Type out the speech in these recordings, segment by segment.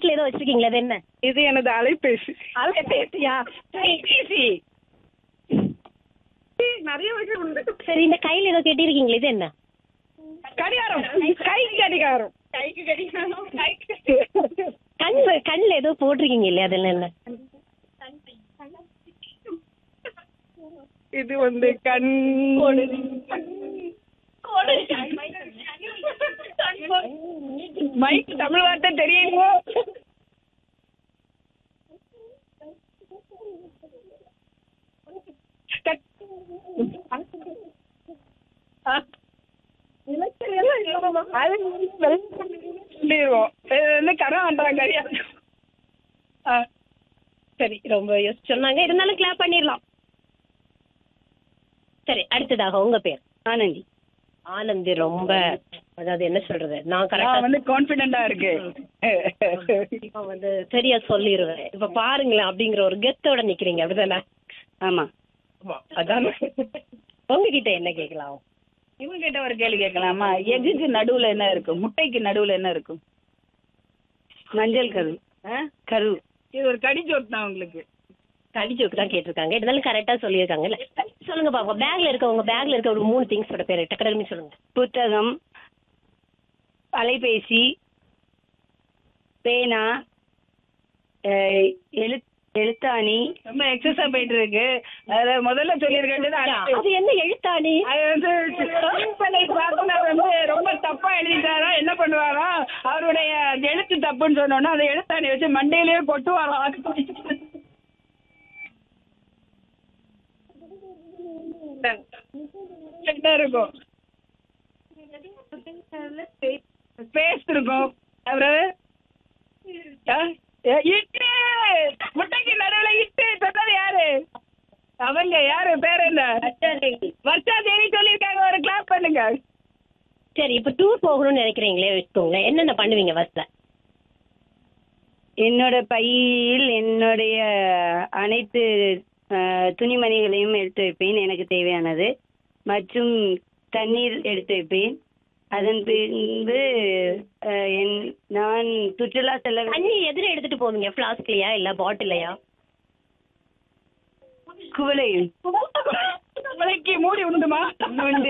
கைக்குள்ள ஏதோ வச்சிருக்கீங்களா அது என்ன இது எனது அலைபேசி அலைபேசியா கைபேசி நிறைய விஷயம் உண்டு சரி இந்த கையில ஏதோ கெட்டிருக்கீங்களா இது என்ன கடிகாரம் கைக்கு கடிகாரம் கைக்கு கடிகாரம் கைக்கு கண் கண்ணுல ஏதோ போட்டிருக்கீங்க இல்லையா அதெல்லாம் என்ன இது வந்து கண் மைக் தமிழ் வார்த்தை தெரியுமோ கட்- ஆ. அது சொல்லிடுவோம் இது வந்து கடன் பண்றாங்க ஆ சரி ரொம்ப யோசிச்சு சொன்னாங்க இருந்தாலும் கிளாப் பண்ணிடலாம் சரி அடுத்ததாக உங்க பேர் ஆனந்தி ஆனந்தி ரொம்ப அதாவது என்ன சொல்றது நான் நான் கரெக்டா வந்து கான்பிடென்டா இருக்கு நான் வந்து சரியா சொல்லிடுவேன் இப்ப பாருங்களேன் அப்படிங்கிற ஒரு கெத்தோட நிக்கிறீங்க அப்படிதானே ஆமா அதான் உங்ககிட்ட என்ன கேட்கலாம் இவங்க கிட்ட ஒரு கேள்வி கேட்கலாமா எக்குக்கு நடுவுல என்ன இருக்கும் முட்டைக்கு நடுவுல என்ன இருக்கும் மஞ்சள் கரு கரு இது ஒரு கடிஜோக் தான் உங்களுக்கு கடிஜோக்கு தான் கேட்டிருக்காங்க இருந்தாலும் கரெக்டா சொல்லியிருக்காங்க இல்ல சொல்லுங்க பாப்பா பேக்ல இருக்க உங்க பேக்ல இருக்க ஒரு மூணு திங்ஸோட பேரு டக்கடமே சொல்லுங்க புத்தகம் அலைபேசி பேனா அஹ், எழு எழுத்தாணி ரொம்ப எக்ஸஸா போயிட்டு இருக்கு அதுல முதல்ல சொல்லியிருக்கேன் அது என்ன எழுத்தாணி அது வந்து திருப்பலை பார்த்தனர் வந்து ரொம்ப தப்பா எழுதிட்டாரா என்ன பண்ணுவாரா அவருடைய எழுத்து தப்புன்னு சொன்னோன்னா அந்த எழுத்தாணி வச்சு மண்டையிலேயே கொட்டுவாராம் என்ன இருக்கும் பேஸ்ட் இருக்கும் அப்புறம் ஆ? ஏ, இட்டு முட்டைக்கு நடுவுல இட்டு சொன்னது யாரு அவங்க யாரு பேர் என்ன வர்ஷா தேவி சொல்லியிருக்காங்க ஒரு கிளாப் பண்ணுங்க சரி இப்ப டூர் போகணும்னு நினைக்கிறீங்களே வச்சுக்கோங்களேன் என்னென்ன பண்ணுவீங்க பஸ்ல என்னோட பையில் என்னுடைய அனைத்து அஹ், துணிமணிகளையும் எடுத்து வைப்பேன் எனக்கு தேவையானது மற்றும் தண்ணீர் எடுத்து வைப்பேன் அதன் பின்பு அஹ், என் நான் சுற்றுலா செல்ல தண்ணி எதிர எடுத்துட்டு போவீங்க பிளாஸ்க்லயா இல்ல பாட்டிலையா குவளையில் விலைக்கு மூடி உண்டுமா உண்டு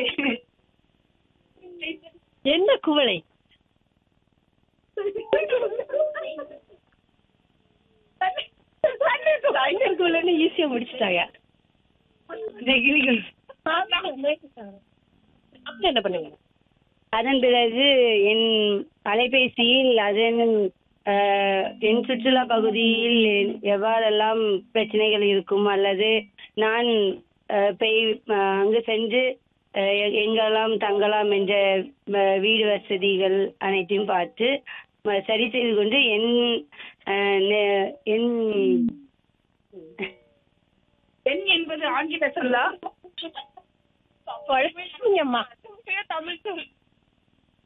என்ன குவளை தண்ணீர் குவளைன்னு ஈஸியா முடிச்சிட்டாங்க அப்புறம் என்ன பண்ணுவீங்க அதன் பிறகு என் அலைபேசியில் அதன் அஹ், என் சுற்றுலா பகுதியில் எ- எவ்வாறெல்லாம் பிரச்சனைகள் இருக்கும் அல்லது நான் அஹ், போய் அஹ், அங்கு சென்று அஹ், எ- எங்கெல்லாம் தங்கலாம் என்ற அஹ், வீடு வசதிகள் அனைத்தையும் பார்த்து அஹ், சரி செய்து கொண்டு என் அஹ், நெ- என் பெண் என்பது ஆங்கில சொல்லா குழப்பீங்கம்மா தமிழ் சொல்